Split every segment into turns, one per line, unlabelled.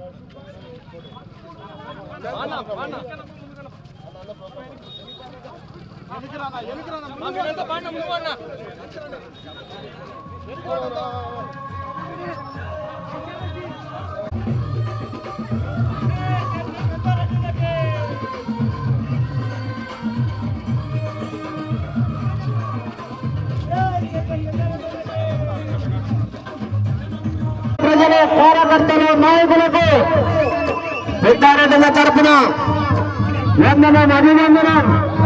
ప్రజల కార్యకర్తలు నాయకులకు పెద్దారెడ్డిల తరపున వందనం అభినందనం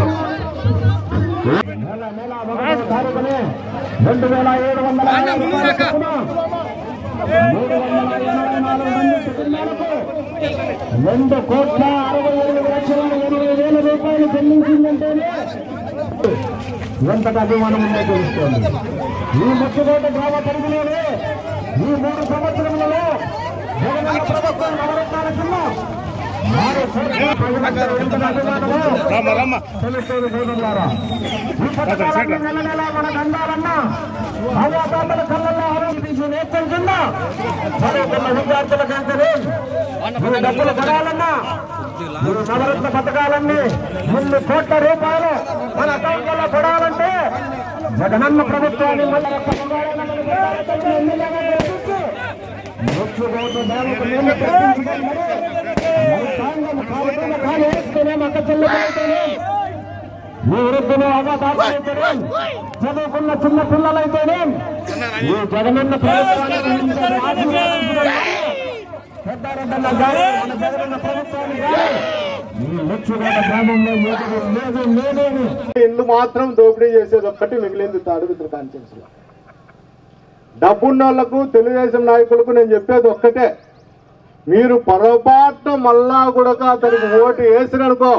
నెల నెల ఒకటో తారీఖునే రెండు వేల ఏడు వందల అరవై రూపాయల చొప్పున మూడు వందల ఎనభై నాలుగు మంది కుటుంబాలకు రెండు కోట్ల అరవై ఏడు లక్షల ఎనభై వేల రూపాయలు చెల్లించిందంటేనే ఎంతటి అభిమానం ఉందో తెలుస్తోంది ఈ ముచ్చుకోట గ్రామ పరిధిలోనే ఈ మూడు సంవత్సరములలో జగనన్న ప్రభుత్వం నవరత్నాల కింద ఆరు కోట్ల ప్రజలందరూ ఎంతటి అభిమానమో తెలుస్తోంది సోదరులారా. ఈ పథకాలన్నీ నెల నెలా మనకు అందాలన్నా అవ్వాతాతల కళ్ళల్లో ఆరోగ్యించి నేర్చం కింద చదువుకున్న విద్యార్థులకు ఎంతనే ఈ డబ్బులు పడాలన్నా ఈ నవరత్న పథకాలన్నీ ఎన్ని కోట్ల రూపాయలు మన అకౌంట్లలో పడాలంటే జగనన్న ప్రభుత్వాన్ని మళ్ళీ ఒక్క పొందాలన్న మన భారతదేశ ఎమ్మెల్యేగా గెలిపించి ముచ్చు కోట్ల బ్యాంకు నీళ్లు తెప్పించుకొని మరి మరి సాంఘం కాలుతున్న కాలు వేస్తేనే అక్క చెల్లెలైతేనే ఈ వృద్ధులు అవ్వదాతలైతేనే చదువుకున్న చిన్న పిల్లలైతేనే ఈ జగనన్న ప్రభుత్వానికి ఇంతటి ఆశీర్వాదించడం పెద్దారెడ్డన్న గారు మన జగనన్న ప్రభుత్వాన్ని గారు ఈ ముచ్చుగోడ గ్రామంలో లేదు లేదు లేదేమి
ఇల్లు మాత్రం దోపిడీ చేసేది ఒక్కటి మిగిలింది తాడుగుతుల కాన్ఫరెన్స్ లో డబ్బున్న వాళ్ళకు తెలుగుదేశం నాయకులకు నేను చెప్పేది ఒక్కటే మీరు పొరపాటున మళ్ళా కూడా అతనికి ఓటు వేసిననుకో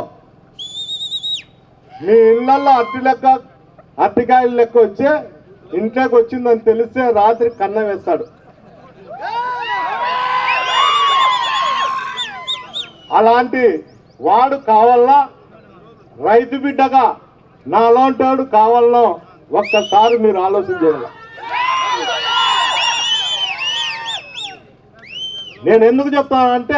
మీ ఇళ్లలో అట్టి లెక్క అట్టికాయల లెక్క వచ్చే ఇంట్లోకి వచ్చిందని తెలిస్తే రాత్రి కన్న వేస్తాడు అలాంటి వాడు కావాలా రైతు బిడ్డగా నాలాంటి వాడు కావాలనో ఒక్కసారి మీరు ఆలోచన చేయాలి నేను ఎందుకు చెప్తానంటే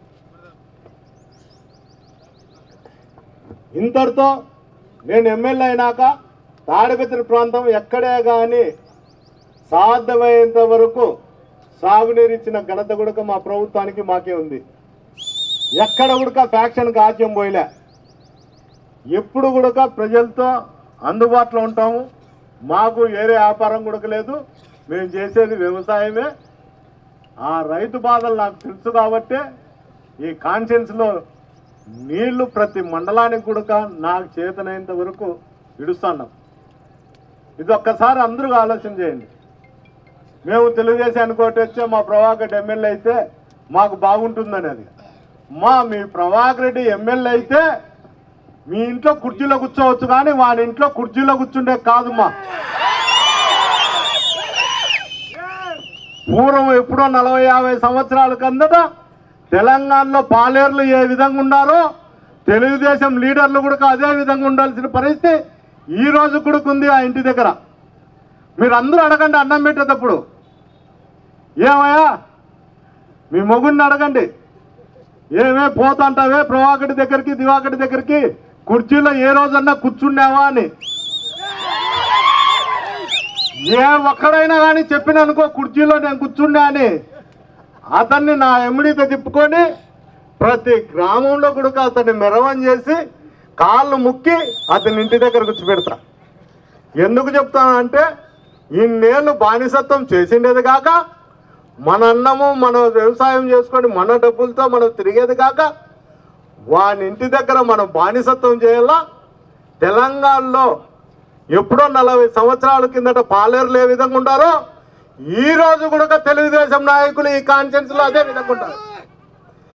ఇంతటితో నేను ఎమ్మెల్యే అయినాక తాడిపత్రి ప్రాంతం ఎక్కడే కానీ సాధ్యమైనంత వరకు సాగునీరు ఇచ్చిన ఘనత కూడా మా ప్రభుత్వానికి మాకే ఉంది ఎక్కడ కూడా ఫ్యాక్షన్కి ఆజ్యం పోయలే ఎప్పుడు కూడా ప్రజలతో అందుబాటులో ఉంటాము మాకు వేరే వ్యాపారం కూడా లేదు మేము చేసేది వ్యవసాయమే ఆ రైతు బాధలు నాకు తెలుసు కాబట్టే ఈ కాన్షియన్స్లో నీళ్లు ప్రతి మండలానికి కూడా నాకు చేతనైనంత వరకు ఇడుస్తున్నాం ఇది ఒక్కసారి అందరూ ఆలోచన చేయండి మేము తెలుగుదేశానికి ఒకటి వచ్చే మా ప్రభాకర్ రెడ్డి ఎమ్మెల్యే అయితే మాకు బాగుంటుందని అది మా మీ ప్రభాకర్ రెడ్డి ఎమ్మెల్యే అయితే మీ ఇంట్లో కుర్చీలో కూర్చోవచ్చు కానీ వాడి ఇంట్లో కుర్చీలో కూర్చుండే కాదు మా పూర్వం ఎప్పుడో నలభై యాభై సంవత్సరాల కిందట తెలంగాణలో పాలేర్లు ఏ విధంగా ఉన్నారో తెలుగుదేశం లీడర్లు కూడా అదే విధంగా ఉండాల్సిన పరిస్థితి ఈ రోజు కూడా ఉంది ఆ ఇంటి దగ్గర మీరు అందరూ అడగండి అన్నం పెట్టేటప్పుడు ఏమయ్యా మీ మొగుడిని అడగండి ఏమే పోతుంటావే ప్రభాకటి దగ్గరికి దివాకటి దగ్గరికి కుర్చీలో ఏ రోజన్నా కూర్చున్నావా అని ఏ ఒక్కడైనా కానీ చెప్పిన అనుకో కుర్చీలో నేను కూర్చున్నా అని అతన్ని నా ఎమ్మిడితో తిప్పుకొని ప్రతి గ్రామంలో కూడా అతన్ని మెరవం చేసి కాళ్ళు ముక్కి అతని ఇంటి దగ్గర కూర్చోబెడతా ఎందుకు చెప్తానంటే ఇన్నేళ్ళు బానిసత్వం చేసిండేది కాక మన అన్నము మన వ్యవసాయం చేసుకొని మన డబ్బులతో మనం తిరిగేది కాక వాని ఇంటి దగ్గర మనం బానిసత్వం చేయాలా తెలంగాణలో ఎప్పుడో నలభై సంవత్సరాల కిందట పాలేరులు ఏ విధంగా ఉంటారో ఈ రోజు కూడా తెలుగుదేశం నాయకులు ఈ కాన్ఫరెన్స్ లో అదే విధంగా ఉంటారు